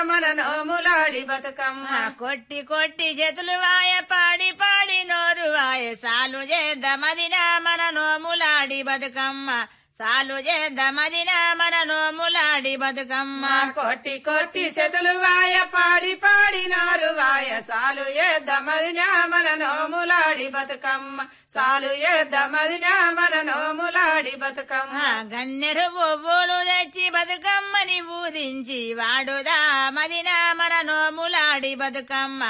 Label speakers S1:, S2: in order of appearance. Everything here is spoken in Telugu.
S1: మన నోములాడి బతుకమ్మ
S2: ఆ కొట్టి కొట్టి చేతులు వాయ పాడి పాడి నోరు వాయ సాలు చేద్దామదిన మన నోములాడి బతుకమ్మ సాలు చేద్దామదిన మన నోములాడి బతుకమ్మ
S1: మా కొట్టి కొట్టి చెతులు వాయ పాడి పాడి నారు వాయ సాలు ఏద్దమదినా మన నోములాడి బతుకమ్మ సాలు ఏద్దమదినా మన నోములాడి బతుకమ్మ
S2: ఆ గన్నెరు పువ్వులు తెచ్చి బతుకమ్మని పూజించి వాడుదా మదిన మన నోములాడి బతుకమ్మ